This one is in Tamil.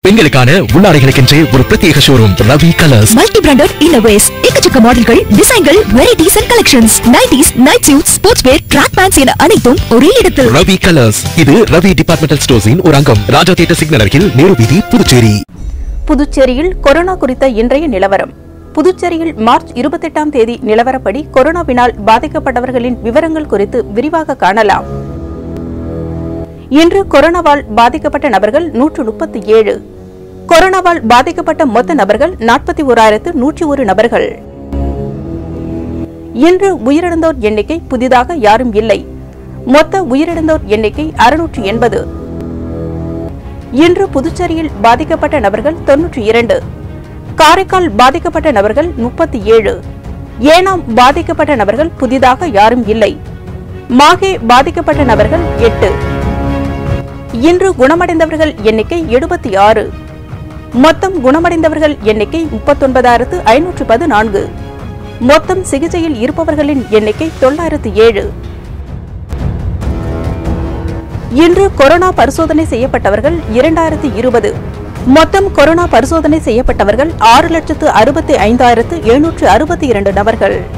பெண்களுக்கான உள்ளாடைகளுக்கென்றே ஒரு பிரத்யேக showroom Ravi colours multi branded இன்னோவேஸ் எக்கச்சக்க மாடல்கள் டிசைன்கள் varieties and collections nighties night suit sports wear track pants என அனைத்தும் ஒரே இடத்தில் ரவி கலர்ஸ் இது ரவி டிபார்ட்மெண்டல் ஸ்டோர்ஸின் ஒரு அங்கம் ராஜா தியேட்டர் சிக்னல் அருகில் நேரு வீதி புதுச்சேரி புதுச்சேரியில் கொரோனா குறித்த இன்றைய நிலவரம் புதுச்சேரியில் மார்ச் இருபத்தெட்டாம் தேதி நிலவரப்படி கொரோனாவினால் பாதிக்கப்பட்டவர்களின் விவரங்கள் குறித்து விரிவாக காணலாம் இன்று கொரோனாவால் பாதிக்கப்பட்ட நபர்கள் நூற்று முப்பத்தி ஏழு கொரோனாவால் பாதிக்கப்பட்ட மொத்த நபர்கள் நாற்பத்தி ஓராயிரத்து நூற்றி ஒரு நபர்கள் இன்று உயிரிழந்தோர் எண்ணிக்கை புதிதாக யாரும் இல்லை மொத்த உயிரிழந்தோர் எண்ணிக்கை அறுநூற்று எண்பது இன்று புதுச்சேரியில் பாதிக்கப்பட்ட நபர்கள் தொன்னூற்றி இரண்டு காரைக்கால் பாதிக்கப்பட்ட நபர்கள் முப்பத்தி ஏழு ஏனாம் பாதிக்கப்பட்ட நபர்கள் புதிதாக யாரும் இல்லை மாகே பாதிக்கப்பட்ட நபர்கள் எட்டு இன்று குணமடைந்தவர்கள் எண்ணிக்கை எழுபத்தி ஆறு மொத்தம் குணமடைந்தவர்கள் எண்ணிக்கை முப்பத்தொன்பதாயிரத்து ஐநூற்று பதினான்கு மொத்தம் சிகிச்சையில் இருப்பவர்களின் எண்ணிக்கை தொள்ளாயிரத்து ஏழு இன்று கொரோனா பரிசோதனை செய்யப்பட்டவர்கள் இரண்டாயிரத்து இருபது மொத்தம் கொரோனா பரிசோதனை செய்யப்பட்டவர்கள் ஆறு லட்சத்து அறுபத்தி ஐந்தாயிரத்து எழுநூற்று அறுபத்தி இரண்டு நபர்கள்